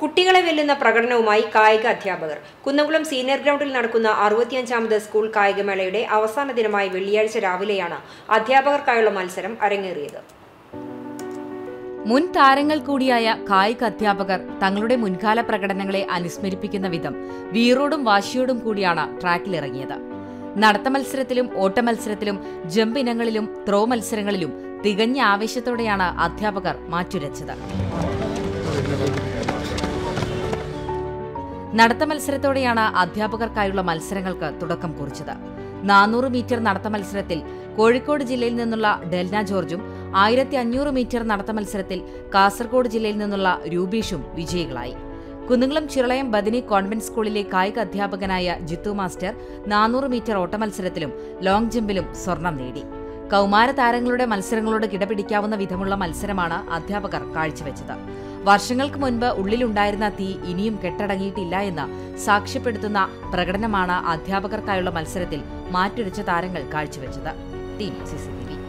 കുട്ടികളെ വെല്ലുന്ന പ്രകടനവുമായി കായിക അധ്യാപകർ കുന്നംകുളം സീനിയർ ഗ്രൗണ്ടിൽ നടക്കുന്ന അറുപത്തിയഞ്ചാമത് സ്കൂൾ കായികമേളയുടെ അവസാന ദിനമായ വെള്ളിയാഴ്ച രാവിലെയാണ് അധ്യാപകർക്കായുള്ള മത്സരം അരങ്ങേറിയത് മുൻ താരങ്ങൾ കൂടിയായ കായിക അധ്യാപകർ തങ്ങളുടെ മുൻകാല പ്രകടനങ്ങളെ അനുസ്മരിപ്പിക്കുന്ന വിധം വീറോടും വാശിയോടും കൂടിയാണ് ട്രാക്കിലിറങ്ങിയത് നടത്ത മത്സരത്തിലും ഓട്ട മത്സരത്തിലും ജമ്പ് ഇനങ്ങളിലും ത്രോ മത്സരങ്ങളിലും തികഞ്ഞ ആവേശത്തോടെയാണ് അധ്യാപകർ മാറ്റുരച്ചത് നടത്ത മത്സരത്തോടെയാണ് അധ്യാപകർക്കായുള്ള മത്സരങ്ങൾക്ക് തുടക്കം കുറിച്ചത് നാനൂറ് മീറ്റർ നടത്ത മത്സരത്തിൽ കോഴിക്കോട് ജില്ലയിൽ നിന്നുള്ള ഡെൽന ജോർജും ആയിരത്തി അഞ്ഞൂറ് മീറ്റർ നടത്ത മത്സരത്തിൽ കാസർഗോഡ് ജില്ലയിൽ നിന്നുള്ള രൂപീഷും വിജയികളായി കുന്നുകുളം ചിറളയം ബദിനി കോൺവെന്റ് സ്കൂളിലെ കായിക അധ്യാപകനായ ജിത്തു മാസ്റ്റർ നാനൂറ് മീറ്റർ ഓട്ടമത്സരത്തിലും ലോങ് ജമ്പിലും സ്വർണം നേടി കൗമാര താരങ്ങളുടെ മത്സരങ്ങളോട് കിടപിടിക്കാവുന്ന വിധമുള്ള മത്സരമാണ് അധ്യാപകർ കാഴ്ചവെച്ചത് വർഷങ്ങൾക്ക് മുൻപ് ഉള്ളിലുണ്ടായിരുന്ന തീ ഇനിയും കെട്ടടങ്ങിയിട്ടില്ല എന്ന് സാക്ഷ്യപ്പെടുത്തുന്ന പ്രകടനമാണ് അധ്യാപകർക്കായുള്ള മത്സരത്തിൽ മാറ്റുരച്ച താരങ്ങൾ കാഴ്ചവെച്ചത് ടീം സിസിടിവി